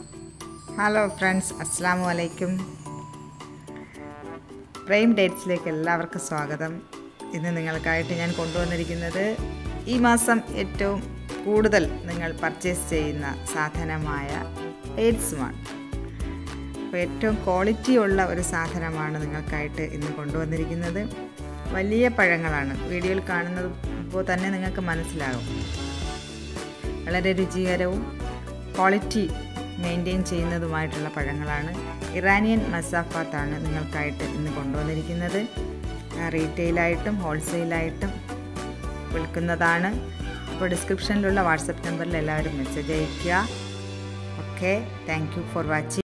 hello friends അസ്സാം വലൈക്കും prime ഡേറ്റ്സിലേക്ക് എല്ലാവർക്കും സ്വാഗതം ഇന്ന് നിങ്ങൾക്കായിട്ട് ഞാൻ കൊണ്ടുവന്നിരിക്കുന്നത് ഈ മാസം ഏറ്റവും കൂടുതൽ നിങ്ങൾ പർച്ചേസ് ചെയ്യുന്ന സാധനമായ ഡേറ്റ്സുമാണ് അപ്പോൾ ഏറ്റവും ക്വാളിറ്റി ഉള്ള ഒരു സാധനമാണ് നിങ്ങൾക്കായിട്ട് ഇന്ന് കൊണ്ടുവന്നിരിക്കുന്നത് വലിയ പഴങ്ങളാണ് വീഡിയോയിൽ കാണുന്നത് ഇപ്പോൾ തന്നെ നിങ്ങൾക്ക് മനസ്സിലാകും വളരെ രുചികരവും ക്വാളിറ്റി മെയിൻറ്റെയിൻ ചെയ്യുന്നതുമായിട്ടുള്ള പഴങ്ങളാണ് ഇറാനിയൻ മസാഫാത്താണ് നിങ്ങൾക്കായിട്ട് ഇന്ന് കൊണ്ടുവന്നിരിക്കുന്നത് റീറ്റെയിലായിട്ടും ഹോൾസെയിലായിട്ടും വിൽക്കുന്നതാണ് അപ്പോൾ ഡിസ്ക്രിപ്ഷനിലുള്ള വാട്സപ്പ് നമ്പറിൽ എല്ലാവരും മെസ്സേജ് അയയ്ക്കുക okay thank you for watching